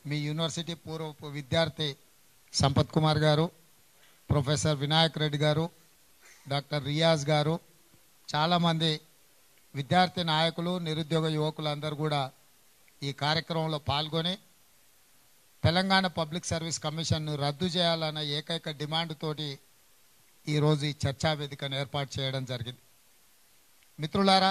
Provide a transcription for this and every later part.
మీ university పూర్వపు విద్యార్థి సంపత్ కుమార్ గారు ప్రొఫెసర్ వినాయక్ రెడ్డి గారు డాక్టర్ రియాజ్ గారు చాలామంది విద్యార్థి నాయకులు నిరుద్యోగ యువకులు అందరూ కూడా ఈ కార్యక్రమంలో పాల్గొని తెలంగాణ పబ్లిక్ సర్వీస్ కమిషన్ను రద్దు చేయాలన్న ఏకైక డిమాండ్ తోటి ఈరోజు ఈ చర్చా వేదికను ఏర్పాటు చేయడం జరిగింది మిత్రులారా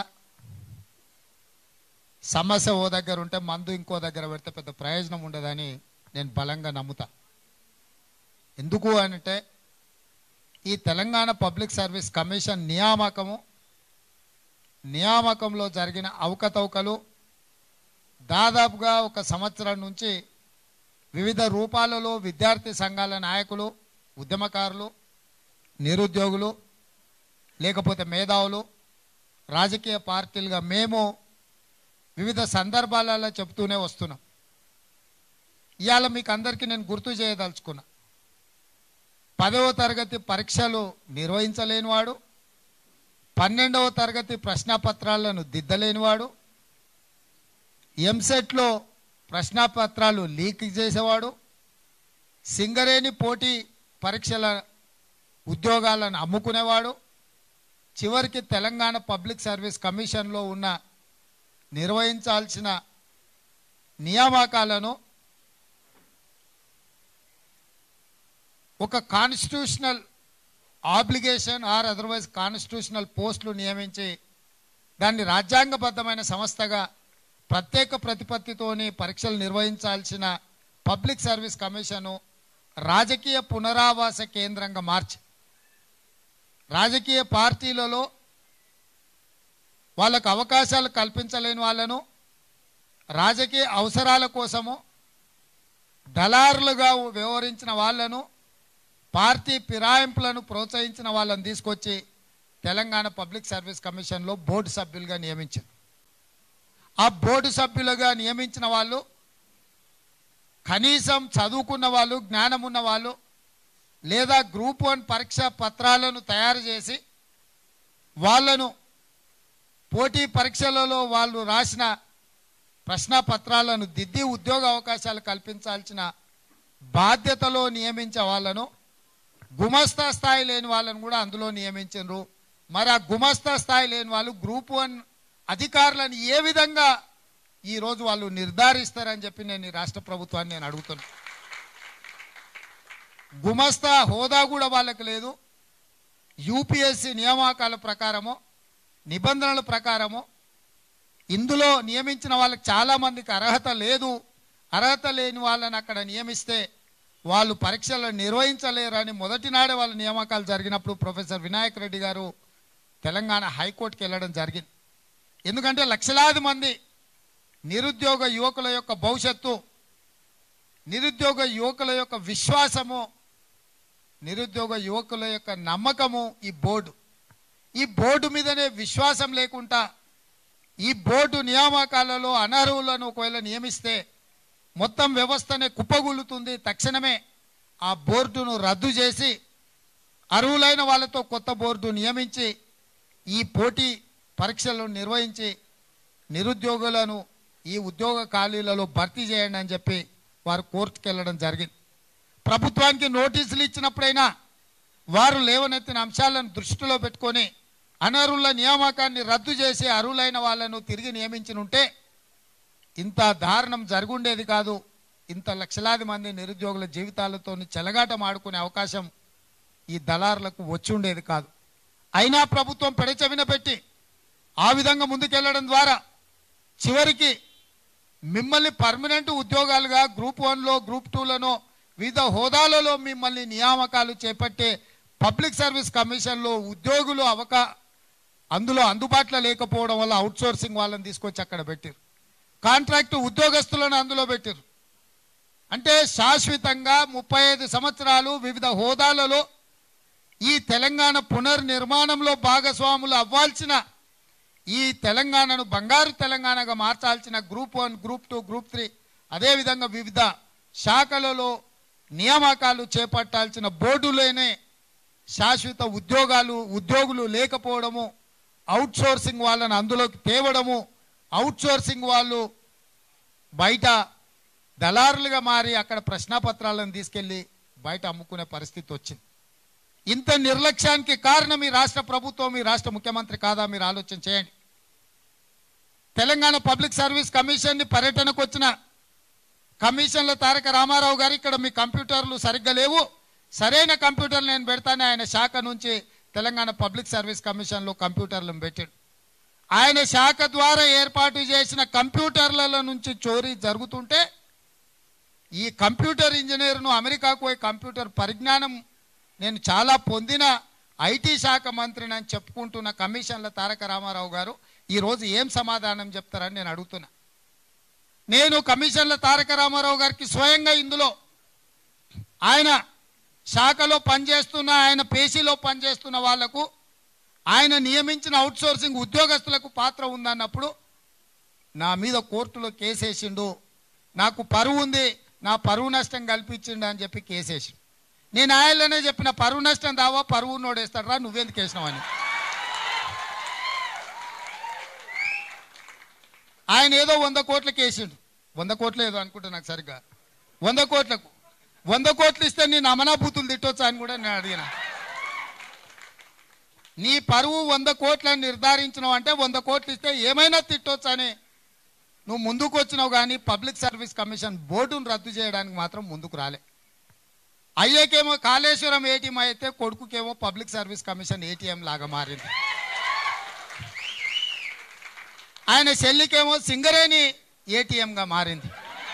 సమస్య ఓ దగ్గర ఉంటే మందు ఇంకో దగ్గర పెడితే పెద్ద ప్రయోజనం ఉండదని నేను బలంగా నమ్ముతా ఎందుకు అంటే ఈ తెలంగాణ పబ్లిక్ సర్వీస్ కమిషన్ నియామకము నియామకంలో జరిగిన అవకతవకలు దాదాపుగా ఒక సంవత్సరం నుంచి వివిధ రూపాలలో విద్యార్థి సంఘాల నాయకులు ఉద్యమకారులు నిరుద్యోగులు లేకపోతే మేధావులు రాజకీయ పార్టీలుగా మేము వివిధ సందర్భాలలో చెప్తూనే వస్తున్నాం ఇవాళ మీకు అందరికీ నేను గుర్తు చేయదలుచుకున్నా పదవ తరగతి పరీక్షలు నిర్వహించలేనివాడు పన్నెండవ తరగతి ప్రశ్నపత్రాలను దిద్దలేనివాడు ఎంసెట్లో ప్రశ్నపత్రాలు లీక్ చేసేవాడు సింగరేణి పోటీ పరీక్షల ఉద్యోగాలను అమ్ముకునేవాడు చివరికి తెలంగాణ పబ్లిక్ సర్వీస్ కమిషన్లో ఉన్న నిర్వహించాల్సిన నియామకాలను ఒక constitutional obligation or otherwise constitutional పోస్టులు నియమించి దాన్ని రాజ్యాంగబద్ధమైన సంస్థగా ప్రత్యేక ప్రతిపత్తితోని పరీక్షలు నిర్వహించాల్సిన పబ్లిక్ సర్వీస్ కమిషను రాజకీయ పునరావాస కేంద్రంగా మార్చి రాజకీయ పార్టీలలో వాళ్ళకు అవకాశాలు కల్పించలేని వాళ్ళను రాజకీయ అవసరాల కోసము దళారులుగా వ్యవహరించిన వాళ్ళను పార్టీ ఫిరాయింపులను ప్రోత్సహించిన వాళ్ళని తీసుకొచ్చి తెలంగాణ పబ్లిక్ సర్వీస్ కమిషన్లో బోర్డు సభ్యులుగా నియమించారు ఆ బోర్డు సభ్యులుగా నియమించిన వాళ్ళు కనీసం చదువుకున్న వాళ్ళు జ్ఞానం ఉన్న వాళ్ళు లేదా గ్రూప్ వన్ పరీక్ష పత్రాలను తయారు చేసి వాళ్ళను పోటీ పరీక్షలలో వాళ్ళు రాసిన ప్రశ్న పత్రాలను దిద్ది ఉద్యోగ అవకాశాలు కల్పించాల్సిన బాధ్యతలో నియమించే వాళ్ళను గుమస్తా స్థాయి లేని వాళ్ళను కూడా అందులో నియమించారు మరి ఆ గుమస్తా స్థాయి లేని వాళ్ళు గ్రూప్ వన్ అధికారులను ఏ విధంగా ఈరోజు వాళ్ళు నిర్ధారిస్తారని చెప్పి నేను ఈ రాష్ట్ర ప్రభుత్వాన్ని నేను అడుగుతున్నాను గుమస్తా హోదా కూడా వాళ్ళకి లేదు యూపీఎస్సి నియామకాల ప్రకారము నిబంధనల ప్రకారము ఇందులో నియమించిన వాళ్ళకి చాలామందికి అర్హత లేదు అర్హత లేని వాళ్ళని అక్కడ నియమిస్తే వాళ్ళు పరీక్షలు నిర్వహించలేరని మొదటి నాడే వాళ్ళ నియామకాలు జరిగినప్పుడు ప్రొఫెసర్ వినాయక్ రెడ్డి గారు తెలంగాణ హైకోర్టుకి వెళ్ళడం జరిగింది ఎందుకంటే లక్షలాది మంది నిరుద్యోగ యువకుల యొక్క భవిష్యత్తు నిరుద్యోగ యువకుల యొక్క విశ్వాసము నిరుద్యోగ యువకుల యొక్క నమ్మకము ఈ బోర్డు ఈ బోర్డు మీదనే విశ్వాసం లేకుండా ఈ బోర్డు నియామకాలలో అనర్హులను ఒకవేళ నియమిస్తే మొత్తం వ్యవస్థనే కుప్పగూలుతుంది తక్షణమే ఆ బోర్డును రద్దు చేసి అర్హులైన వాళ్ళతో కొత్త బోర్డు నియమించి ఈ పోటీ పరీక్షలను నిర్వహించి నిరుద్యోగులను ఈ ఉద్యోగ ఖాళీలలో భర్తీ చేయండి అని చెప్పి వారు కోర్టుకు వెళ్ళడం జరిగింది ప్రభుత్వానికి నోటీసులు ఇచ్చినప్పుడైనా వారు లేవనెత్తిన అంశాలను దృష్టిలో పెట్టుకొని అనర్హుల నియామకాన్ని రద్దు చేసి అర్హులైన వాళ్ళను తిరిగి నియమించి ఉంటే ఇంత దారుణం జరుగుండేది కాదు ఇంత లక్షలాది మంది నిరుద్యోగుల జీవితాలతో చెలగాటం ఆడుకునే అవకాశం ఈ దళారులకు వచ్చి ఉండేది కాదు అయినా ప్రభుత్వం పెడచెవిన పెట్టి ఆ విధంగా ముందుకెళ్లడం ద్వారా చివరికి మిమ్మల్ని పర్మనెంట్ ఉద్యోగాలుగా గ్రూప్ వన్లో గ్రూప్ టూలను వివిధ హోదాలలో మిమ్మల్ని నియామకాలు చేపట్టే పబ్లిక్ సర్వీస్ కమిషన్లో ఉద్యోగులు అవకా అందులో అందుబాటులో లేకపోవడం వల్ల అవుట్సోర్సింగ్ వాళ్ళని తీసుకొచ్చి అక్కడ పెట్టారు కాంట్రాక్ట్ ఉద్యోగస్తులను అందులో పెట్టారు అంటే శాశ్వతంగా ముప్పై ఐదు సంవత్సరాలు వివిధ హోదాలలో ఈ తెలంగాణ పునర్నిర్మాణంలో భాగస్వాములు అవ్వాల్సిన ఈ తెలంగాణను బంగారు తెలంగాణగా మార్చాల్సిన group one group two group three అదేవిధంగా వివిధ శాఖలలో నియామకాలు చేపట్టాల్సిన బోర్డులోనే శాశ్వత ఉద్యోగాలు ఉద్యోగులు లేకపోవడము అవుట్సోర్సింగ్ వాళ్ళని అందులోకి తేవడము అవుట్సోర్సింగ్ వాళ్ళు బయట దళారులుగా మారి అక్కడ ప్రశ్నాపత్రాలను తీసుకెళ్లి బయట అమ్ముకునే పరిస్థితి వచ్చింది ఇంత నిర్లక్ష్యానికి కారణం ఈ రాష్ట్ర ప్రభుత్వం ఈ రాష్ట్ర ముఖ్యమంత్రి కాదా మీరు ఆలోచన చేయండి తెలంగాణ పబ్లిక్ సర్వీస్ కమిషన్ ని పర్యటనకు వచ్చిన కమిషన్ల తారక రామారావు గారు ఇక్కడ మీ కంప్యూటర్లు సరిగ్గా లేవు సరైన కంప్యూటర్లు నేను పెడతానే ఆయన శాఖ నుంచి తెలంగాణ పబ్లిక్ సర్వీస్ కమిషన్లో కంప్యూటర్లను పెట్టాడు ఆయన శాఖ ద్వారా ఏర్పాటు చేసిన కంప్యూటర్ల నుంచి చోరీ జరుగుతుంటే ఈ కంప్యూటర్ ఇంజనీర్ను అమెరికాకు పోయి కంప్యూటర్ పరిజ్ఞానం నేను చాలా పొందిన ఐటీ శాఖ మంత్రిని అని చెప్పుకుంటున్న కమిషన్ల తారక రామారావు గారు ఈరోజు ఏం సమాధానం చెప్తారని నేను అడుగుతున్నా నేను కమిషన్ల తారక రామారావు గారికి స్వయంగా ఇందులో ఆయన శాఖలో పనిచేస్తున్న ఆయన పేషీలో పనిచేస్తున్న వాళ్లకు ఆయన నియమించిన అవుట్సోర్సింగ్ ఉద్యోగస్తులకు పాత్ర ఉందన్నప్పుడు నా మీద కోర్టులో కేసేసిండు నాకు పరువు ఉంది నా పరువు నష్టం కల్పించిండు అని చెప్పి కేసేసిండు నేను ఆయనలోనే చెప్పిన పరువు నష్టం దావా పరువు నోడేస్తాడరా నువ్వెందుకు వేసినావని ఆయన ఏదో వంద కోట్లకి వేసిండు వంద కోట్లు ఏదో అనుకుంటా నాకు సరిగ్గా వంద కోట్లకు వంద కోట్లు ఇస్తే నేను అమనాభూతులు తిట్టొచ్చా అని కూడా నేను అడిగిన నీ పరువు వంద కోట్లని నిర్ధారించినావు అంటే వంద కోట్లు ఇస్తే ఏమైనా తిట్టొచ్చు అని నువ్వు ముందుకు వచ్చినావు కానీ పబ్లిక్ సర్వీస్ కమిషన్ బోర్డును రద్దు చేయడానికి మాత్రం ముందుకు రాలే అయ్యేకేమో కాళేశ్వరం ఏటీఎం అయితే కొడుకుకేమో పబ్లిక్ సర్వీస్ కమిషన్ ఏటీఎం లాగా మారింది ఆయన చెల్లికేమో సింగరేణి ఏటీఎంగా మారింది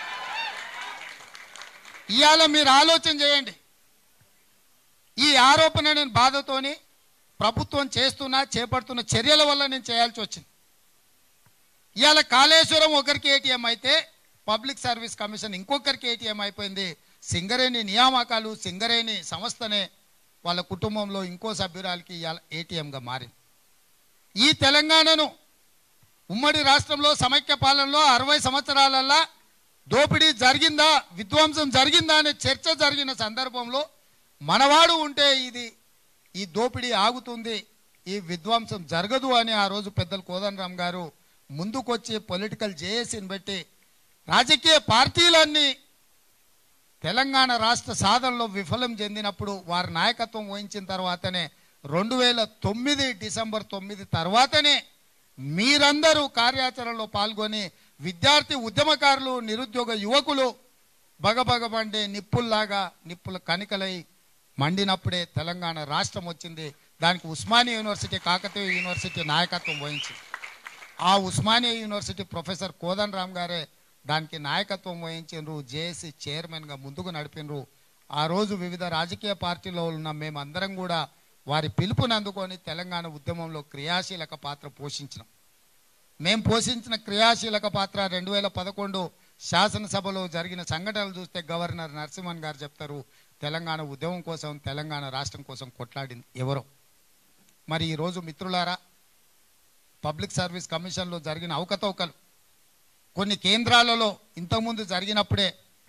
ఇవాళ మీరు ఆలోచన చేయండి ఈ ఆరోపణ నేను బాధతోని ప్రభుత్వం చేస్తున్న చేపడుతున్న చర్యల వల్ల నేను చేయాల్సి వచ్చింది ఇవాళ కాళేశ్వరం ఒకరికి ఏటీఎం అయితే పబ్లిక్ సర్వీస్ కమిషన్ ఇంకొకరికి ఏటీఎం అయిపోయింది సింగరేణి నియామకాలు సింగరేణి సంస్థనే వాళ్ళ కుటుంబంలో ఇంకో సభ్యురాలకి ఇవాళ ఏటీఎంగా మారింది ఈ తెలంగాణను ఉమ్మడి రాష్ట్రంలో సమైక్య పాలనలో అరవై సంవత్సరాలల్లా దోపిడీ జరిగిందా విధ్వంసం జరిగిందా అనే చర్చ జరిగిన సందర్భంలో మనవాడు ఉంటే ఇది ఈ దోపిడీ ఆగుతుంది ఈ విధ్వంసం జరగదు అని ఆ రోజు పెద్దలు కోదండరామ్ గారు ముందుకొచ్చి పొలిటికల్ జేఏసీని పెట్టి రాజకీయ పార్టీలన్నీ తెలంగాణ రాష్ట్ర సాధనలో విఫలం చెందినప్పుడు వారి నాయకత్వం వహించిన తర్వాతనే రెండు వేల తొమ్మిది డిసెంబర్ తొమ్మిది తర్వాతనే మీరందరూ కార్యాచరణలో పాల్గొని విద్యార్థి ఉద్యమకారులు నిరుద్యోగ యువకులు బగబగబండే నిప్పుల్లాగా నిప్పుల కనికలై మండినప్పుడే తెలంగాణ రాష్ట్రం వచ్చింది దానికి ఉస్మానియా యూనివర్సిటీ కాకతీయ యూనివర్సిటీ నాయకత్వం వహించింది ఆ Osmania university professor Kodandaram గారే దానికి నాయకత్వం వహించిండ్రు జేఏసీ చైర్మన్గా ముందుకు నడిపినరు ఆ రోజు వివిధ రాజకీయ పార్టీలో ఉన్న మేమందరం కూడా వారి పిలుపుని అందుకొని తెలంగాణ ఉద్యమంలో క్రియాశీలక పాత్ర పోషించినాం మేము పోషించిన క్రియాశీలక పాత్ర రెండు వేల పదకొండు శాసనసభలో జరిగిన సంఘటనలు చూస్తే గవర్నర్ నరసింహన్ గారు చెప్తారు తెలంగాణ ఉద్యమం కోసం తెలంగాణ రాష్ట్రం కోసం కొట్లాడింది ఎవరో మరి ఈరోజు మిత్రులారా పబ్లిక్ సర్వీస్ కమిషన్లో జరిగిన అవకతవకలు కొన్ని కేంద్రాలలో ఇంతకుముందు జరిగినప్పుడే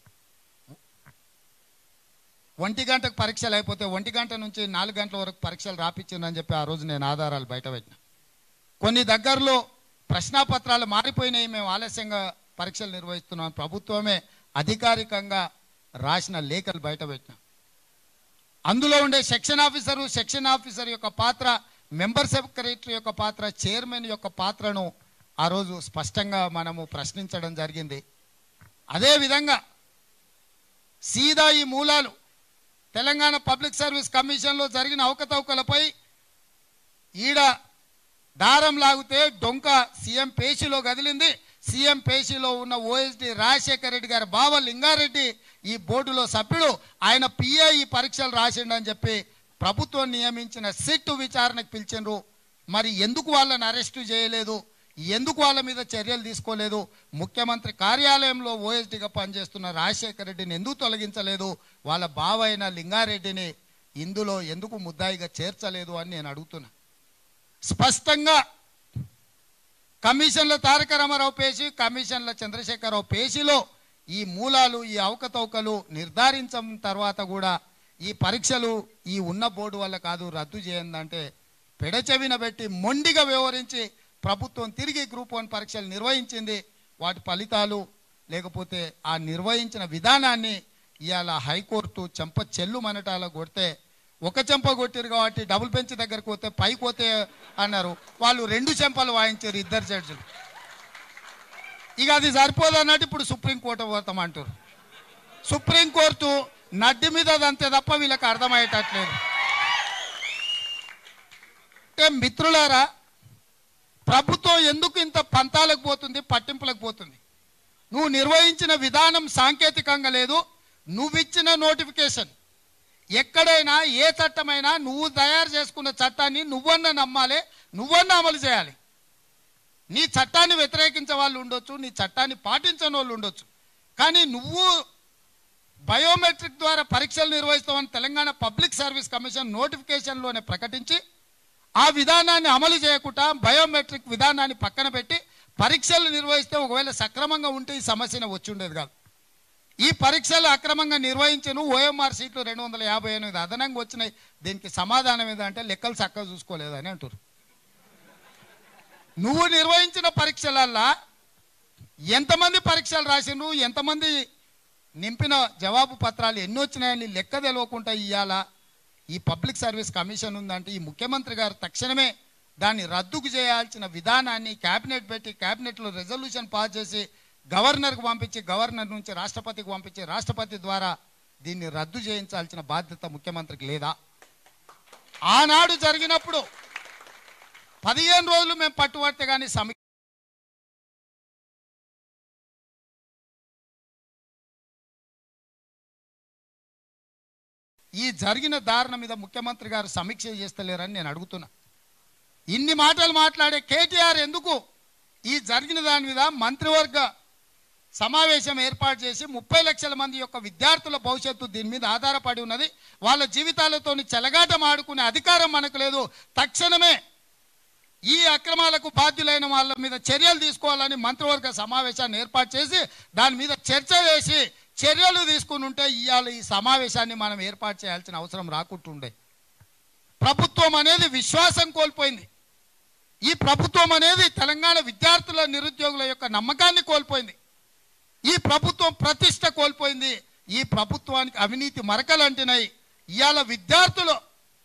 ఒంటి గంటకు పరీక్షలు అయిపోతే ఒంటి గంట నుంచి నాలుగు గంటల వరకు పరీక్షలు రాపించిందని చెప్పి ఆ రోజు నేను ఆధారాలు బయట పెట్టిన కొన్ని దగ్గరలో ప్రశ్నాపత్రాలు మారిపోయినాయి మేము ఆలస్యంగా పరీక్షలు నిర్వహిస్తున్నాం ప్రభుత్వమే అధికారికంగా రాసిన లేఖలు బయట పెట్టినాం అందులో ఉండే సెక్షన్ ఆఫీసరు సెక్షన్ ఆఫీసర్ యొక్క పాత్ర మెంబర్ సెక్రటరీ యొక్క పాత్ర చైర్మన్ యొక్క పాత్రను ఆ రోజు స్పష్టంగా మనము ప్రశ్నించడం జరిగింది అదేవిధంగా సీదా ఈ మూలాలు తెలంగాణ పబ్లిక్ సర్వీస్ కమిషన్లో జరిగిన అవకతవకలపై ఈడ దారం లాగితే డొంక సీఎం పేషిలో కదిలింది సీఎం పేషిలో ఉన్న ఓఎస్డి రాజశేఖర రెడ్డి గారి బావ లింగారెడ్డి ఈ బోర్డులో సభ్యుడు ఆయన పిఏ ఈ పరీక్షలు రాసిండని చెప్పి ప్రభుత్వం నియమించిన సిట్ విచారణకు పిలిచిండ్రు మరి ఎందుకు వాళ్ళని అరెస్టు చేయలేదు ఎందుకు వాళ్ళ మీద చర్యలు తీసుకోలేదు ముఖ్యమంత్రి కార్యాలయంలో ఓఎస్డిగా పనిచేస్తున్న రాజశేఖర రెడ్డిని ఎందుకు తొలగించలేదు వాళ్ళ బావ అయిన లింగారెడ్డిని ఇందులో ఎందుకు ముద్దాయిగా చేర్చలేదు అని నేను అడుగుతున్నా స్పష్టంగా కమిషన్ల తారక రామారావు పేషి కమిషన్ల చంద్రశేఖరరావు పేషిలో ఈ మూలాలు ఈ అవకతవకలు నిర్ధారించిన తర్వాత కూడా ఈ పరీక్షలు ఈ ఉన్న బోర్డు వల్ల కాదు రద్దు చేయందంటే పెడచెవిన పెట్టి మొండిగా వ్యవహరించి ప్రభుత్వం తిరిగి గ్రూప్ వన్ పరీక్షలు నిర్వహించింది వాటి ఫలితాలు లేకపోతే ఆ నిర్వహించిన విధానాన్ని ఇవాళ హైకోర్టు చెంప చెల్లు మనటాల కొడితే ఒక చెంప కొట్టారు కాబట్టి డబుల్ బెంచ్ దగ్గరకు పోతే పైకి పోతే అన్నారు వాళ్ళు రెండు చెంపలు వాయించారు ఇద్దరు జడ్జిలు ఇక అది సరిపోదు అన్నట్టు ఇప్పుడు సుప్రీంకోర్టు పోతామంటారు సుప్రీంకోర్టు నడ్డి మీద అదంతే తప్ప వీళ్ళకి అర్థమయ్యేటట్లేదు అంటే మిత్రులారా ప్రభుత్వం ఎందుకు ఇంత పంతాలకు పోతుంది పట్టింపులకు పోతుంది నువ్వు నిర్వహించిన విధానం సాంకేతికంగా లేదు నువ్విచ్చిన నోటిఫికేషన్ ఎక్కడైనా ఏ చట్టమైనా నువ్వు తయారు చేసుకున్న చట్టాన్ని నువ్వన్నా నమ్మాలి నువ్వన్నా అమలు చేయాలి నీ చట్టాన్ని వ్యతిరేకించే వాళ్ళు ఉండొచ్చు నీ చట్టాన్ని పాటించని వాళ్ళు ఉండొచ్చు కానీ నువ్వు బయోమెట్రిక్ ద్వారా పరీక్షలు నిర్వహిస్తామని తెలంగాణ పబ్లిక్ సర్వీస్ కమిషన్ నోటిఫికేషన్లోనే ప్రకటించి ఆ విధానాన్ని అమలు చేయకుండా బయోమెట్రిక్ విధానాన్ని పక్కన పెట్టి పరీక్షలు నిర్వహిస్తే ఒకవేళ సక్రమంగా ఉంటే ఈ సమస్యను వచ్చి ఉండేది కాదు ఈ పరీక్షలు అక్రమంగా నిర్వహించను ఓఎంఆర్ సీట్లు రెండు వందల యాభై ఎనిమిది అదనంగా వచ్చినాయి దీనికి సమాధానం ఏదంటే లెక్కలు చక్కగా చూసుకోలేదని అంటారు నువ్వు నిర్వహించిన పరీక్షలల్లా ఎంతమంది పరీక్షలు రాసిండ్రు ఎంతమంది నింపిన జవాబు పత్రాలు ఎన్ని వచ్చినాయని లెక్క తెలియకుండా ఇవ్వాలా ఈ పబ్లిక్ సర్వీస్ కమిషన్ ఉందంటే ఈ ముఖ్యమంత్రి గారు తక్షణమే దాన్ని రద్దుకు చేయాల్సిన విధానాన్ని క్యాబినెట్ పెట్టి క్యాబినెట్లో రెజల్యూషన్ పాస్ చేసి గవర్నర్కు పంపించి గవర్నర్ నుంచి రాష్ట్రపతికి పంపించి రాష్ట్రపతి ద్వారా దీన్ని రద్దు చేయించాల్సిన బాధ్యత ముఖ్యమంత్రికి లేదా ఆనాడు జరిగినప్పుడు పదిహేను రోజులు మేము పట్టుబడితే కానీ సమీ ఈ జరిగిన దారుణ మీద ముఖ్యమంత్రి గారు సమీక్ష చేస్తలేరని నేను అడుగుతున్నా ఇన్ని మాటలు మాట్లాడే కేటీఆర్ ఎందుకు ఈ జరిగిన దాని మీద మంత్రివర్గ సమావేశం ఏర్పాటు చేసి ముప్పై లక్షల మంది యొక్క విద్యార్థుల భవిష్యత్తు దీని మీద ఆధారపడి ఉన్నది వాళ్ళ జీవితాలతోని చెలగాటం ఆడుకునే అధికారం మనకు లేదు తక్షణమే ఈ అక్రమాలకు బాధ్యులైన వాళ్ళ మీద చర్యలు తీసుకోవాలని మంత్రివర్గ సమావేశాన్ని ఏర్పాటు చేసి దాని మీద చర్చ వేసి చర్యలు తీసుకుని ఉంటే ఇవాళ ఈ సమావేశాన్ని మనం ఏర్పాటు చేయాల్సిన అవసరం రాకుంటుండే ప్రభుత్వం అనేది విశ్వాసం కోల్పోయింది ఈ ప్రభుత్వం అనేది తెలంగాణ విద్యార్థుల నిరుద్యోగుల యొక్క నమ్మకాన్ని కోల్పోయింది ఈ ప్రభుత్వం ప్రతిష్ట కోల్పోయింది ఈ ప్రభుత్వానికి అవినీతి మరకలు అంటినాయి ఇవాళ విద్యార్థులు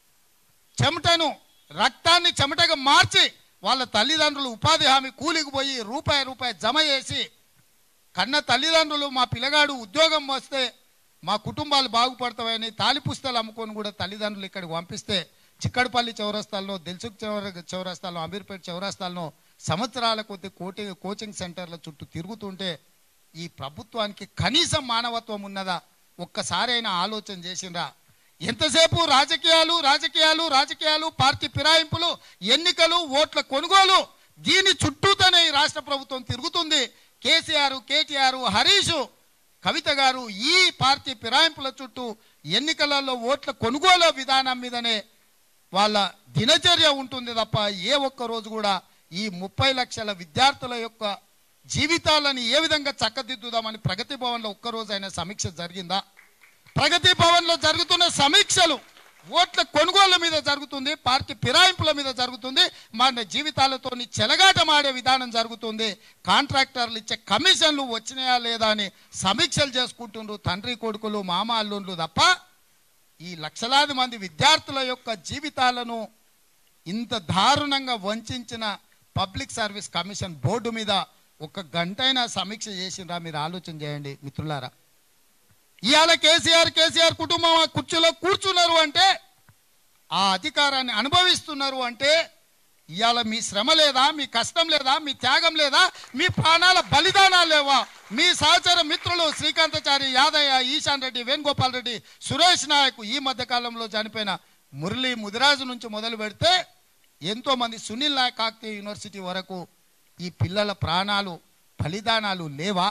చెమటను రక్తాన్ని చెమటగా మార్చి వాళ్ళ తల్లిదండ్రులు ఉపాధి హామీ కూలికి పోయి రూపాయి రూపాయి జమ చేసి కన్న తల్లిదండ్రులు మా పిల్లగాడు ఉద్యోగం వస్తే మా కుటుంబాలు బాగుపడతామని తాలి పుస్తకాలు అమ్ముకొని కూడా తల్లిదండ్రులు ఇక్కడికి పంపిస్తే చిక్కడపల్లి చౌరస్తాల్లో దిల్సుఖ్ చౌర చౌరస్తాల్లో అమీర్పేట చౌరస్తాల్లో సంవత్సరాల కొద్ది కోటి కోచింగ్ సెంటర్ల చుట్టూ తిరుగుతుంటే ఈ ప్రభుత్వానికి కనీసం మానవత్వం ఉన్నదా ఒక్కసారైనా ఆలోచన చేసిండ్రా ఎంతసేపు రాజకీయాలు రాజకీయాలు రాజకీయాలు పార్టీ ఫిరాయింపులు ఎన్నికలు ఓట్ల కొనుగోలు దీని చుట్టూతోనే ఈ రాష్ట్ర ప్రభుత్వం తిరుగుతుంది కేసీఆర్ కేటీఆర్ హరీష్ కవిత గారు ఈ పార్టీ ఫిరాయింపుల చుట్టూ ఎన్నికలలో ఓట్ల కొనుగోలు విధానం మీదనే వాళ్ళ దినచర్య ఉంటుంది తప్ప ఏ ఒక్క రోజు కూడా ఈ ముప్పై లక్షల విద్యార్థుల యొక్క జీవితాలను ఏ విధంగా చక్కదిద్దుదామని ప్రగతి భవన్లో ఒక్కరోజైనా సమీక్ష జరిగిందా ప్రగతి భవన్లో జరుగుతున్న సమీక్షలు ఓట్ల కొనుగోళ్ల మీద జరుగుతుంది పార్టీ ఫిరాయింపుల మీద జరుగుతుంది మన జీవితాలతో చెలగాటమాడే విధానం జరుగుతుంది కాంట్రాక్టర్లు ఇచ్చే కమిషన్లు వచ్చినాయా లేదా అని సమీక్షలు చేసుకుంటుండ్రు తండ్రి కొడుకులు మామ అల్లుండ్లు తప్ప ఈ లక్షలాది మంది విద్యార్థుల యొక్క జీవితాలను ఇంత దారుణంగా వంచిన పబ్లిక్ సర్వీస్ కమిషన్ బోర్డు మీద ఒక గంటైనా సమీక్ష చేసిండ్రా మీరు ఆలోచన చేయండి మిత్రులారా ఇవాళ కేసీఆర్ కేసీఆర్ కుటుంబం ఆ కుర్చీలో కూర్చున్నారు అంటే ఆ అధికారాన్ని అనుభవిస్తున్నారు అంటే ఇవాళ మీ శ్రమ లేదా మీ కష్టం లేదా మీ త్యాగం లేదా మీ ప్రాణాల బలిదానాలు లేవా మీ సహచర మిత్రులు శ్రీకాంతచారి యాదయ్య ఈశాన్ రెడ్డి వేణుగోపాల్ రెడ్డి సురేష్ నాయక్ ఈ మధ్య కాలంలో చనిపోయిన మురళి ముదిరాజు నుంచి మొదలు పెడితే ఎంతో మంది సునీల్ నాయక్ కాకతీయ యూనివర్సిటీ వరకు ఈ పిల్లల ప్రాణాలు బలిదానాలు లేవా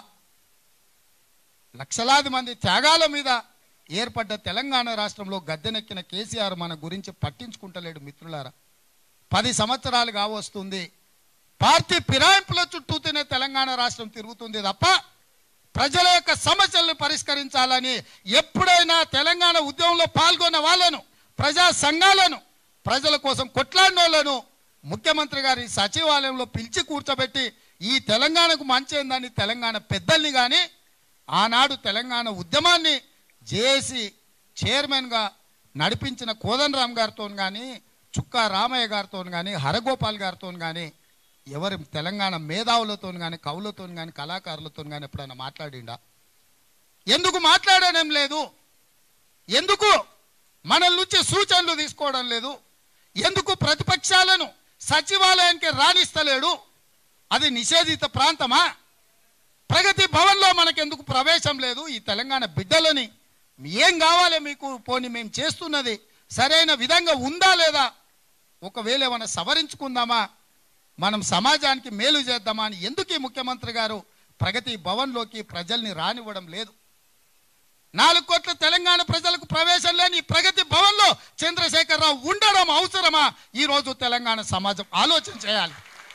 లక్షలాది మంది త్యాగాల మీద ఏర్పడ్డ తెలంగాణ రాష్ట్రంలో గద్దెనెక్కిన కేసీఆర్ మన గురించి పట్టించుకుంటలేడు మిత్రులారా పది సంవత్సరాలు కావస్తుంది పార్టీ ఫిరాయింపుల చుట్టూతోనే తెలంగాణ రాష్ట్రం తిరుగుతుంది తప్ప ప్రజల యొక్క సమస్యలను పరిష్కరించాలని ఎప్పుడైనా తెలంగాణ ఉద్యమంలో పాల్గొన్న వాళ్ళను ప్రజా సంఘాలను ప్రజల కోసం కొట్లాడిన వాళ్ళను ముఖ్యమంత్రి గారి సచివాలయంలో పిలిచి కూర్చోబెట్టి ఈ తెలంగాణకు మంచి ఏందని తెలంగాణ పెద్దల్ని కానీ ఆనాడు తెలంగాణ ఉద్యమాన్ని జేఏసీ చైర్మన్గా నడిపించిన కోదండరామ్ గారితో కానీ చుక్కా రామయ్య గారితో కానీ హరగోపాల్ గారితో కానీ ఎవరి తెలంగాణ మేధావులతో కానీ కవులతో కానీ కళాకారులతో కానీ ఎప్పుడైనా మాట్లాడిండా ఎందుకు మాట్లాడడం లేదు ఎందుకు మన నుంచి సూచనలు తీసుకోవడం లేదు ఎందుకు ప్రతిపక్షాలను సచివాలయానికి రాణిస్తలేడు అది నిషేధిత ప్రాంతమా ప్రగతి భవన్లో మనకెందుకు ప్రవేశం లేదు ఈ తెలంగాణ బిడ్డలని ఏం కావాలి మీకు పోని మేము చేస్తున్నది సరైన విధంగా ఉందా లేదా ఒకవేళ ఏమైనా సవరించుకుందామా మనం సమాజానికి మేలు చేద్దామా అని ఎందుకు ఈ ముఖ్యమంత్రి గారు ప్రగతి భవన్లోకి ప్రజల్ని రానివ్వడం లేదు నాలుగు కోట్ల తెలంగాణ ప్రజలకు ప్రవేశం లేని ఈ ప్రగతి భవన్లో చంద్రశేఖరరావు ఉండడం అవసరమా ఈ రోజు తెలంగాణ సమాజం ఆలోచన చేయాలి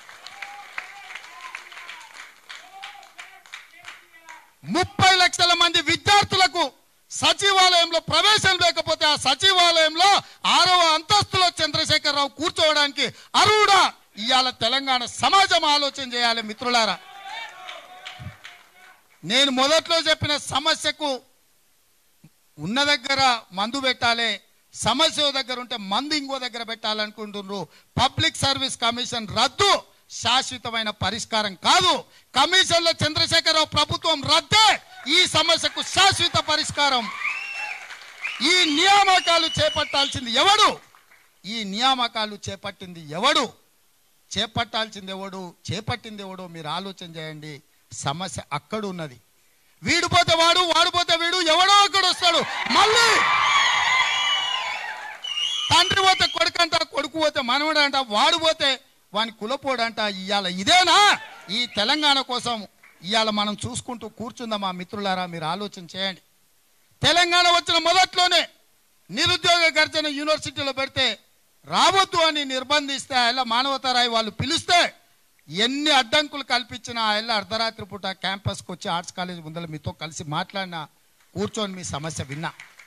ముప్పై లక్షల మంది విద్యార్థులకు సచివాలయంలో ప్రవేశం లేకపోతే ఆ సచివాలయంలో ఆరవ అంతస్తులో చంద్రశేఖరరావు కూర్చోవడానికి అర్హుడా ఇవాళ తెలంగాణ సమాజం ఆలోచన చేయాలి మిత్రులారా నేను మొదట్లో చెప్పిన సమస్యకు ఉన్న దగ్గర మందు పెట్టాలి సమస్య ఓ దగ్గర ఉంటే మందు ఇంకో దగ్గర పెట్టాలనుకుంటున్నారు పబ్లిక్ సర్వీస్ కమిషన్ రద్దు శాశ్వతమైన పరిష్కారం కాదు కమిషన్లో చంద్రశేఖరరావు ప్రభుత్వం రద్దే ఈ సమస్యకు శాశ్వత పరిష్కారం ఈ నియామకాలు చేపట్టాల్సింది ఎవడు ఈ నియామకాలు చేపట్టింది ఎవడు చేపట్టాల్సింది ఎవడు చేపట్టింది ఎవడో మీరు ఆలోచన చేయండి సమస్య అక్కడ ఉన్నది వీడు పోతే వాడు వాడు పోతే వీడు ఎవడో ఒకడు వస్తాడు మళ్ళీ తండ్రి పోతే కొడుకు అంట కొడుకు పోతే మనవడు అంట వాడు పోతే వాని కులపోడు అంట ఇవాళ ఇదేనా ఈ తెలంగాణ కోసం ఇవాళ మనం చూసుకుంటూ కూర్చుందామా మిత్రులారా మీరు ఆలోచన చేయండి తెలంగాణ వచ్చిన మొదట్లోనే నిరుద్యోగ గర్జన యూనివర్సిటీలో పెడితే రావద్దు అని నిర్బంధిస్తే ఆయన మానవతారాయి వాళ్ళు పిలిస్తే ఎన్ని అడ్డంకులు కల్పించినా ఆయన అర్ధరాత్రి పూట క్యాంపస్కి వచ్చి ఆర్ట్స్ కాలేజ్ ముందర మీతో కలిసి మాట్లాడినా కూర్చొని మీ సమస్య విన్నా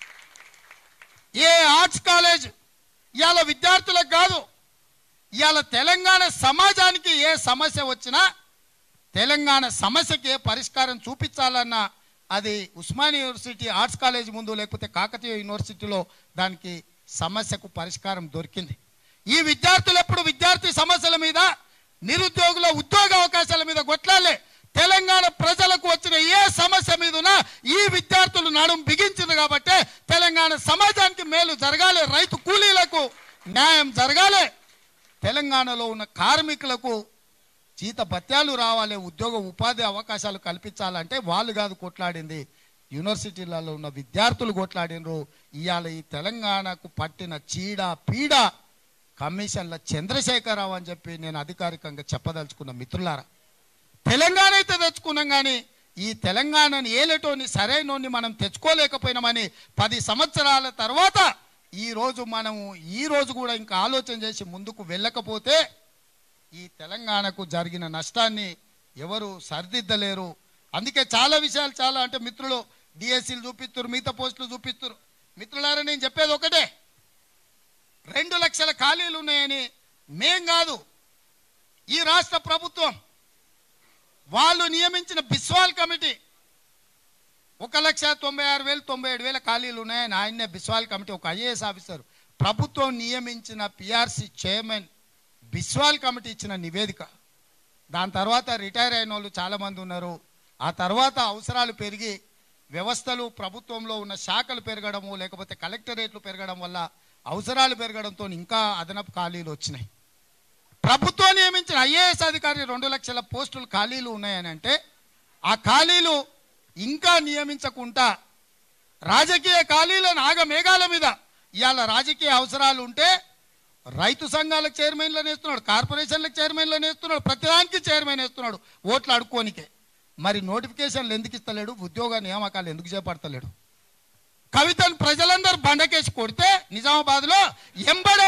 ఏ ఆర్ట్స్ కాలేజ్ ఇవాళ విద్యార్థులకు కాదు ఇవాళ తెలంగాణ సమాజానికి ఏ సమస్య వచ్చినా తెలంగాణ సమస్యకి ఏ పరిష్కారం చూపించాలన్నా అది ఉస్మానియా యూనివర్సిటీ ఆర్ట్స్ కాలేజ్ ముందు లేకపోతే కాకతీయ యూనివర్సిటీలో దానికి సమస్యకు పరిష్కారం దొరికింది ఈ విద్యార్థులు ఎప్పుడు విద్యార్థి సమస్యల మీద నిరుద్యోగుల ఉద్యోగ అవకాశాల మీద కొట్లాలే తెలంగాణ ప్రజలకు వచ్చిన ఏ సమస్య మీద ఉన్నా ఈ విద్యార్థులు నడుం బిగించింది కాబట్టి తెలంగాణ సమాజానికి మేలు జరగాలి రైతు కూలీలకు న్యాయం జరగాలి తెలంగాణలో ఉన్న కార్మికులకు జీత భత్యాలు రావాలి ఉద్యోగ ఉపాధి అవకాశాలు కల్పించాలంటే వాళ్ళు కాదు కొట్లాడింది యూనివర్సిటీలలో ఉన్న విద్యార్థులు కొట్లాడినరు ఇవాళ ఈ తెలంగాణకు పట్టిన చీడ పీడ కమిషన్ల చంద్రశేఖరరావు అని చెప్పి నేను అధికారికంగా చెప్పదలుచుకున్న మిత్రులారా తెలంగాణ అయితే తెచ్చుకున్నాం కానీ ఈ తెలంగాణని ఏలేటోని సరైనోని మనం తెచ్చుకోలేకపోయినామని పది సంవత్సరాల తర్వాత ఈ రోజు మనము ఈ రోజు కూడా ఇంకా ఆలోచన చేసి ముందుకు వెళ్ళకపోతే ఈ తెలంగాణకు జరిగిన నష్టాన్ని ఎవరు సరిదిద్దలేరు అందుకే చాలా విషయాలు చాలా అంటే మిత్రులు డిఎస్సీలు చూపిస్తారు మిగతా పోస్టులు చూపిస్తారు మిత్రులారా నేను చెప్పేది ఒకటే రెండు లక్షల ఖాళీలు ఉన్నాయని మేం కాదు ఈ రాష్ట్ర ప్రభుత్వం వాళ్ళు నియమించిన బిస్వాల్ కమిటీ ఒక లక్ష తొంభై ఆరు వేలు తొంభై ఏడు వేల ఖాళీలు ఉన్నాయని ఆయన్నే బిస్వాల్ కమిటీ ఒక ఐఏఎస్ ఆఫీసర్ ప్రభుత్వం నియమించిన పిఆర్సి చైర్మన్ బిస్వాల్ కమిటీ ఇచ్చిన నివేదిక దాని తర్వాత రిటైర్ అయిన వాళ్ళు చాలామంది ఉన్నారు ఆ తర్వాత అవసరాలు పెరిగి వ్యవస్థలు ప్రభుత్వంలో ఉన్న శాఖలు పెరగడము లేకపోతే కలెక్టరేట్లు పెరగడం వల్ల అవసరాలు పెరగడంతో ఇంకా అదనపు ఖాళీలు వచ్చినాయి ప్రభుత్వం నియమించిన ఐఏఎస్ అధికారి రెండు లక్షల పోస్టులు ఖాళీలు ఉన్నాయని అంటే ఆ ఖాళీలు ఇంకా నియమించకుండా రాజకీయ ఖాళీలను ఆగ మేఘాల మీద ఇవాళ రాజకీయ అవసరాలు ఉంటే రైతు సంఘాలకు చైర్మన్లను వేస్తున్నాడు కార్పొరేషన్లకు చైర్మన్లను వేస్తున్నాడు ప్రతిదానికి చైర్మన్ వేస్తున్నాడు ఓట్లు అడుక్కోనికే మరి నోటిఫికేషన్లు ఎందుకు ఇస్తలేడు ఉద్యోగ నియామకాలు ఎందుకు చేపడతలేడు కవితను ప్రజలందరూ బండకేసి కొడితే నిజామాబాద్లో ఎంబడే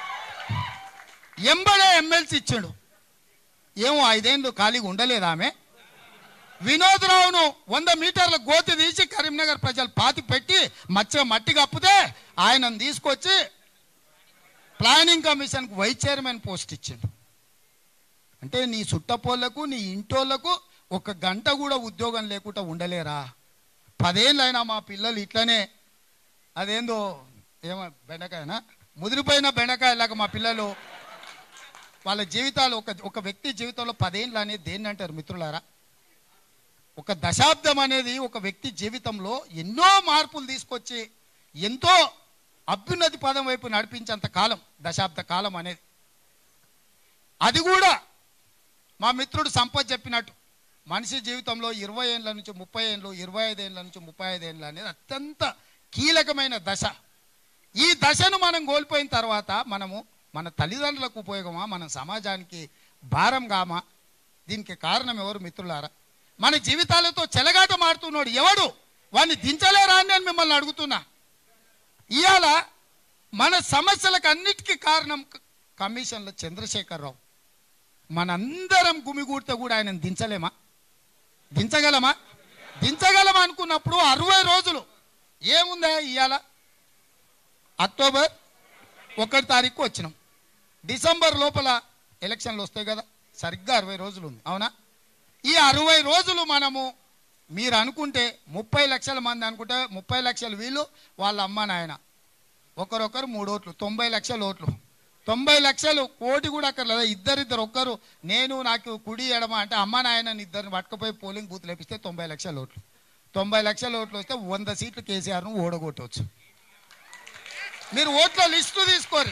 ఎంబడే ఎమ్మెల్సీ ఇచ్చాడు ఏమో ఐదేళ్ళు ఖాళీగా ఉండలేదు ఆమె వినోద్రావును వంద మీటర్ల గోతి తీసి కరీంనగర్ ప్రజలు పాతి పెట్టి మచ్చ మట్టి కప్పితే ఆయనను తీసుకొచ్చి ప్లానింగ్ కమిషన్కు వైస్ చైర్మన్ పోస్ట్ ఇచ్చిండు అంటే నీ చుట్టపోళ్లకు నీ ఇంటోళ్లకు ఒక గంట కూడా ఉద్యోగం లేకుండా ఉండలేరా పదేళ్ళైనా మా పిల్లలు ఇట్లనే అదేందో ఏమో బెండకాయనా ముదిరిపోయిన బెండకాయలాగా మా పిల్లలు వాళ్ళ జీవితాలు ఒక ఒక వ్యక్తి జీవితంలో పదేళ్ళు అనేది దేన్ని అంటారు మిత్రులారా ఒక దశాబ్దం అనేది ఒక వ్యక్తి జీవితంలో ఎన్నో మార్పులు తీసుకొచ్చి ఎంతో అభ్యున్నతి పదం వైపు నడిపించేంత కాలం దశాబ్ద కాలం అనేది అది కూడా మా మిత్రుడు సంపత్ చెప్పినట్టు మనిషి జీవితంలో ఇరవై ఏళ్ళ నుంచి ముప్పై ఏళ్ళు ఇరవై ఐదు ఏళ్ళ నుంచి ముప్పై ఐదు ఏళ్ళు అనేది అత్యంత కీలకమైన దశ ఈ దశను మనం కోల్పోయిన తర్వాత మనము మన తల్లిదండ్రులకు ఉపయోగమా మన సమాజానికి భారం కామా దీనికి కారణం ఎవరు మిత్రులారా మన జీవితాలతో చెలగాట మాడుతున్నాడు ఎవడు వాడిని దించలేరా అని నేను మిమ్మల్ని అడుగుతున్నా ఇవాళ మన సమస్యలకు అన్నిటికీ కారణం క- కమిషన్ల చంద్రశేఖరరావు మనందరం గుమిగూడితే కూడా ఆయన దించలేమా దించగలమా దించగలమా అనుకున్నప్పుడు అరవై రోజులు ఏముందా ఇవాళ అక్టోబర్ ఒకటి తారీఖు వచ్చినాం డిసెంబర్ లోపల ఎలక్షన్లు వస్తాయి కదా సరిగ్గా అరవై రోజులు ఉంది అవునా ఈ అరవై రోజులు మనము మీరు అనుకుంటే ముప్పై లక్షల మంది అనుకుంటే ముప్పై లక్షలు వీళ్ళు వాళ్ళ అమ్మ నాయన ఒకరొకరు మూడు ఓట్లు తొంభై లక్షల ఓట్లు తొంభై లక్షలు కోటి కూడా అక్కర్లేదా ఇద్దరిద్దరు ఒక్కరు నేను నాకు కుడి ఎడమ అంటే అమ్మ నాయనని ఇద్దరిని పట్టుకుపోయి పోలింగ్ బూత్ లేపిస్తే తొంభై లక్షల ఓట్లు తొంభై లక్షల ఓట్లు వస్తే వంద సీట్లు కేసీఆర్ను ఓడగొట్టవచ్చు మీరు ఓట్ల లిస్టు తీసుకోరు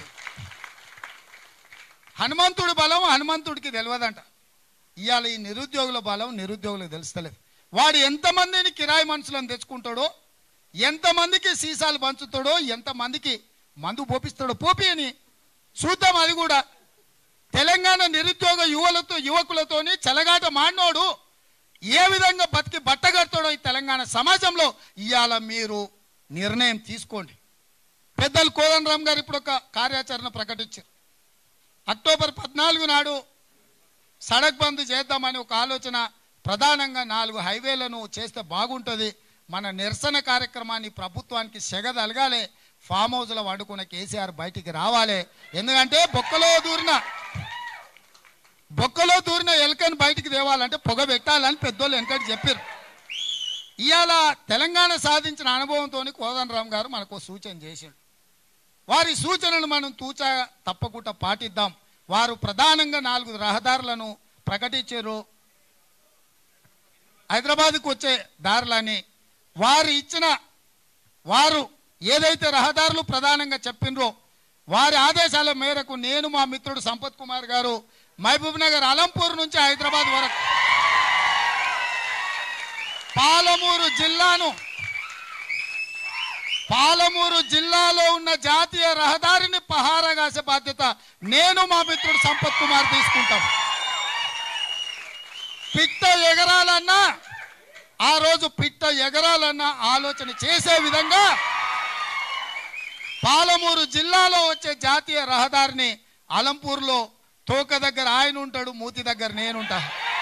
హనుమంతుడి బలం హనుమంతుడికి తెలియదంట ఇవాళ ఈ నిరుద్యోగుల బలం నిరుద్యోగులకు తెలుస్తలేదు వాడు ఎంతమందిని కిరాయి మనుషులను తెచ్చుకుంటాడో ఎంతమందికి సీసాలు పంచుతాడో ఎంతమందికి మందు పోపిస్తాడో పోపి అని చూద్దాం అది కూడా తెలంగాణ నిరుద్యోగ యువలతో యువకులతోని చెలగాట మాడినోడు ఏ విధంగా బతికి బట్టగడతాడో ఈ తెలంగాణ సమాజంలో ఇవాళ మీరు నిర్ణయం తీసుకోండి పెద్దలు కోదండరామ్ గారు ఇప్పుడు ఒక కార్యాచరణ ప్రకటించారు అక్టోబర్ పద్నాలుగు నాడు సడక్ బంద్ చేద్దామని ఒక ఆలోచన ప్రధానంగా నాలుగు హైవేలను చేస్తే బాగుంటుంది మన నిరసన కార్యక్రమాన్ని ప్రభుత్వానికి సెగదలగాలి ఫామ్ హౌస్లో వండుకున్న కేసీఆర్ బయటికి రావాలి ఎందుకంటే బొక్కలో దూరిన బొక్కలో దూరిన ఎలకని బయటికి తేవాలంటే పొగ పెట్టాలని పెద్దోళ్ళు వెనకటి చెప్పారు ఇవాళ తెలంగాణ సాధించిన అనుభవంతో కోదండరామ్ గారు మనకు ఓ సూచన చేసిండు వారి సూచనలు మనం తూచా తప్పకుండా పాటిద్దాం వారు ప్రధానంగా నాలుగు రహదారులను ప్రకటించారు హైదరాబాద్కు వచ్చే దారులని వారు ఇచ్చిన వారు ఏదైతే రహదారులు ప్రధానంగా చెప్పినరో వారి ఆదేశాల మేరకు నేను మా మిత్రుడు సంపత్ కుమార్ గారు మహబూబ్ నగర్ అలంపూర్ నుంచి హైదరాబాద్ వరకు పాలమూరు జిల్లాను పాలమూరు జిల్లాలో ఉన్న జాతీయ రహదారిని పహారా కాసే బాధ్యత నేను మా మిత్రుడు సంపత్ కుమార్ తీసుకుంటాం పిట్ట ఎగరాలన్నా ఆ రోజు పిట్ట ఎగరాలన్నా ఆలోచన చేసే విధంగా పాలమూరు జిల్లాలో వచ్చే జాతీయ రహదారిని అలంపూర్లో తోక దగ్గర ఆయన ఉంటాడు మూతి దగ్గర నేనుంటా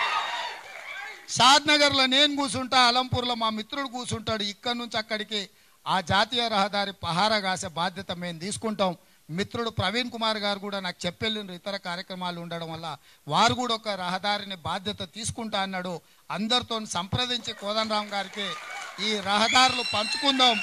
షాద్ నగర్లో నేను కూర్చుంటా అలంపూర్లో మా మిత్రుడు కూర్చుంటాడు ఇక్కడి నుంచి అక్కడికి ఆ జాతీయ రహదారి పహారా కాసే బాధ్యత మేము తీసుకుంటాం మిత్రుడు ప్రవీణ్ కుమార్ గారు కూడా నాకు చెప్పెళ్ళిండ్రు ఇతర కార్యక్రమాలు ఉండడం వల్ల వారు కూడా ఒక రహదారిని బాధ్యత తీసుకుంటా అన్నాడు అందరితో సంప్రదించి కోదండరామ్ గారికి ఈ రహదారులు పంచుకుందాం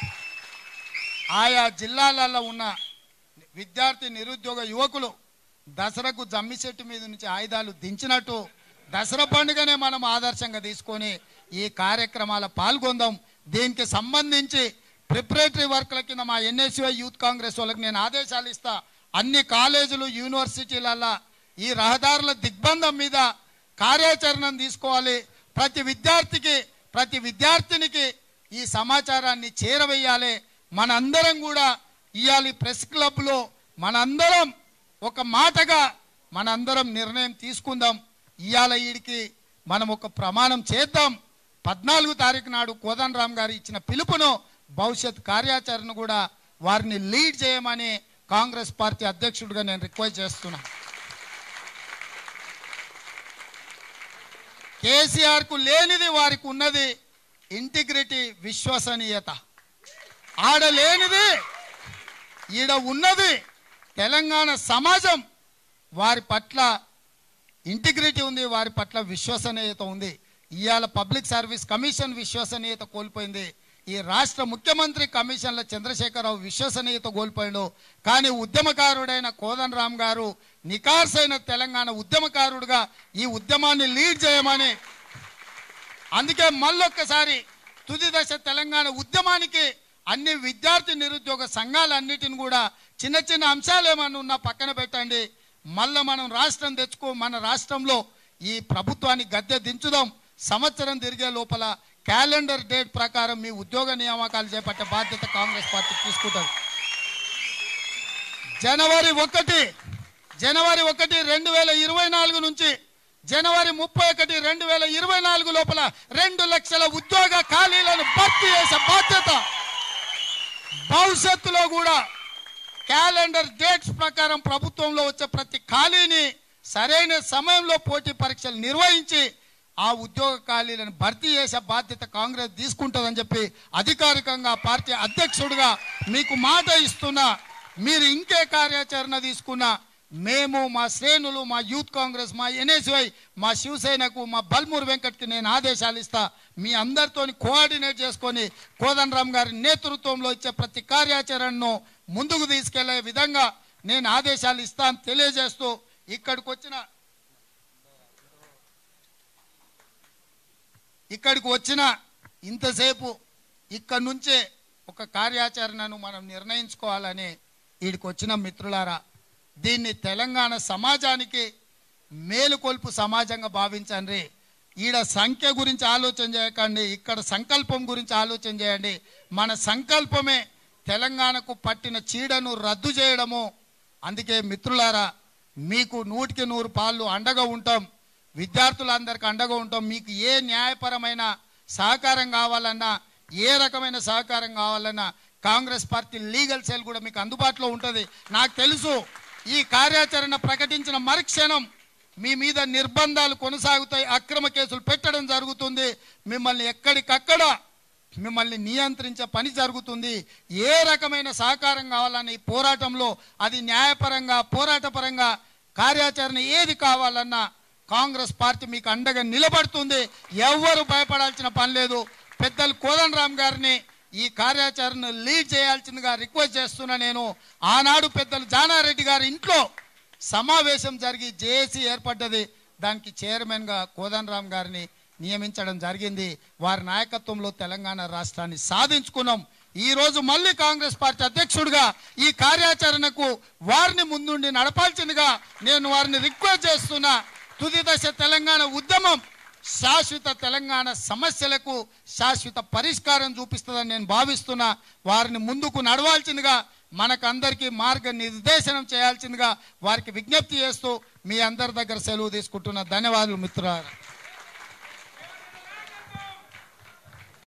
ఆయా జిల్లాలలో ఉన్న విద్యార్థి నిరుద్యోగ యువకులు దసరాకు జమ్మిచెట్టు మీద నుంచి ఆయుధాలు దించినట్టు దసరా పండుగనే మనం ఆదర్శంగా తీసుకొని ఈ కార్యక్రమాల పాల్గొందాం దీనికి సంబంధించి ప్రిపరేటరీ వర్క్ల కింద మా ఎన్ఎస్యుఐ యూత్ కాంగ్రెస్ వాళ్ళకి నేను ఆదేశాలు ఇస్తా అన్ని కాలేజీలు యూనివర్సిటీలల్లో ఈ రహదారుల దిగ్బంధం మీద కార్యాచరణను తీసుకోవాలి ప్రతి విద్యార్థికి ప్రతి విద్యార్థినికి ఈ సమాచారాన్ని చేరవేయాలి మనందరం కూడా ఇవాళ ప్రెస్ క్లబ్లో మనందరం ఒక మాటగా మనందరం నిర్ణయం తీసుకుందాం ఇవాళ వీడికి మనం ఒక ప్రమాణం చేద్దాం పద్నాలుగు తారీఖు నాడు కోదండరామ్ గారు ఇచ్చిన పిలుపును భవిష్యత్ కార్యాచరణ కూడా వారిని లీడ్ చేయమని కాంగ్రెస్ పార్టీ అధ్యక్షుడిగా నేను రిక్వెస్ట్ చేస్తున్నా కేసీఆర్కు లేనిది వారికి ఉన్నది ఇంటిగ్రిటీ విశ్వసనీయత ఆడ లేనిది ఈడ ఉన్నది తెలంగాణ సమాజం వారి పట్ల ఇంటిగ్రిటీ ఉంది వారి పట్ల విశ్వసనీయత ఉంది ఇవాళ పబ్లిక్ సర్వీస్ కమిషన్ విశ్వసనీయత కోల్పోయింది ఈ రాష్ట్ర ముఖ్యమంత్రి కమిషన్ల చంద్రశేఖరరావు విశ్వసనీయత కోల్పోయాడు కానీ ఉద్యమకారుడైన కోదన్ రామ్ గారు నికార్సైన తెలంగాణ ఉద్యమకారుడుగా ఈ ఉద్యమాన్ని లీడ్ చేయమని అందుకే మళ్ళొక్కసారి తుది దశ తెలంగాణ ఉద్యమానికి అన్ని విద్యార్థి నిరుద్యోగ సంఘాలన్నిటిని కూడా చిన్న చిన్న అంశాలు ఏమన్నా ఉన్నా పక్కన పెట్టండి మళ్ళీ మనం రాష్ట్రం తెచ్చుకో మన రాష్ట్రంలో ఈ ప్రభుత్వాన్ని గద్దె దించుదాం సంవత్సరం తిరిగే లోపల క్యాలెండర్ డేట్ ప్రకారం మీ ఉద్యోగ నియామకాలు చేపట్టే బాధ్యత కాంగ్రెస్ పార్టీ తీసుకుంటుంది జనవరి ఒకటి జనవరి ఒకటి రెండు వేల ఇరవై నాలుగు నుంచి జనవరి ముప్పై ఒకటి రెండు వేల ఇరవై నాలుగు లోపల రెండు లక్షల ఉద్యోగ ఖాళీలను భర్తీ చేసే బాధ్యత భవిష్యత్తులో కూడా క్యాలెండర్ డేట్స్ ప్రకారం ప్రభుత్వంలో వచ్చే ప్రతి ఖాళీని సరైన సమయంలో పోటీ పరీక్షలు నిర్వహించి ఆ ఉద్యోగ ఖాళీలను భర్తీ చేసే బాధ్యత కాంగ్రెస్ తీసుకుంటుందని చెప్పి అధికారికంగా పార్టీ అధ్యక్షుడిగా మీకు మాట ఇస్తున్నా మీరు ఇంకే కార్యాచరణ తీసుకున్నా మేము మా శ్రేణులు మా యూత్ కాంగ్రెస్ మా ఎన్ఎస్వై మా శివసేనకు మా బల్మూర్ వెంకట్కి నేను ఆదేశాలు ఇస్తా మీ అందరితో కోఆర్డినేట్ చేసుకొని కోదండరామ్ గారి నేతృత్వంలో ఇచ్చే ప్రతి కార్యాచరణను ముందుకు తీసుకెళ్లే విధంగా నేను ఆదేశాలు ఇస్తాను తెలియజేస్తూ ఇక్కడికి వచ్చిన ఇక్కడికి వచ్చిన ఇంతసేపు ఇక్కడ నుంచే ఒక కార్యాచరణను మనం నిర్ణయించుకోవాలని వీడికి వచ్చిన మిత్రులారా దీన్ని తెలంగాణ సమాజానికి మేలుకొల్పు సమాజంగా భావించండి ఈడ సంఖ్య గురించి ఆలోచన చేయకండి ఇక్కడ సంకల్పం గురించి ఆలోచన చేయండి మన సంకల్పమే తెలంగాణకు పట్టిన చీడను రద్దు చేయడము అందుకే మిత్రులారా మీకు నూటికి నూరు పాళ్ళు అండగా ఉంటాం విద్యార్థులందరికీ అండగా ఉంటాం మీకు ఏ న్యాయపరమైన సహకారం కావాలన్నా ఏ రకమైన సహకారం కావాలన్నా కాంగ్రెస్ పార్టీ లీగల్ సెల్ కూడా మీకు అందుబాటులో ఉంటుంది నాకు తెలుసు ఈ కార్యాచరణ ప్రకటించిన మరుక్షణం మీ మీద నిర్బంధాలు కొనసాగుతాయి అక్రమ కేసులు పెట్టడం జరుగుతుంది మిమ్మల్ని ఎక్కడికక్కడ మిమ్మల్ని నియంత్రించే పని జరుగుతుంది ఏ రకమైన సహకారం కావాలని ఈ పోరాటంలో అది న్యాయపరంగా పోరాటపరంగా కార్యాచరణ ఏది కావాలన్నా కాంగ్రెస్ పార్టీ మీకు అండగా నిలబడుతుంది ఎవ్వరు భయపడాల్సిన పని లేదు పెద్దలు కోదండరామ్ గారిని ఈ కార్యాచరణ లీడ్ చేయాల్సిందిగా రిక్వెస్ట్ చేస్తున్నా నేను ఆనాడు పెద్దలు జానారెడ్డి గారి ఇంట్లో సమావేశం జరిగి జేఏసీ ఏర్పడ్డది దానికి చైర్మన్గా కోదండరామ్ గారిని నియమించడం జరిగింది వారి నాయకత్వంలో తెలంగాణ రాష్ట్రాన్ని సాధించుకున్నాం ఈ రోజు మళ్ళీ కాంగ్రెస్ పార్టీ అధ్యక్షుడిగా ఈ కార్యాచరణకు వారిని ముందుండి నడపాల్సిందిగా నేను వారిని రిక్వెస్ట్ చేస్తున్నా తుది దశ తెలంగాణ ఉద్యమం శాశ్వత తెలంగాణ సమస్యలకు శాశ్వత పరిష్కారం చూపిస్తుందని నేను భావిస్తున్నా వారిని ముందుకు నడవాల్సిందిగా మనకందరికీ మార్గ నిర్దేశనం చేయాల్సిందిగా వారికి విజ్ఞప్తి చేస్తూ మీ అందరి దగ్గర సెలవు తీసుకుంటున్న ధన్యవాదాలు మిత్రులారా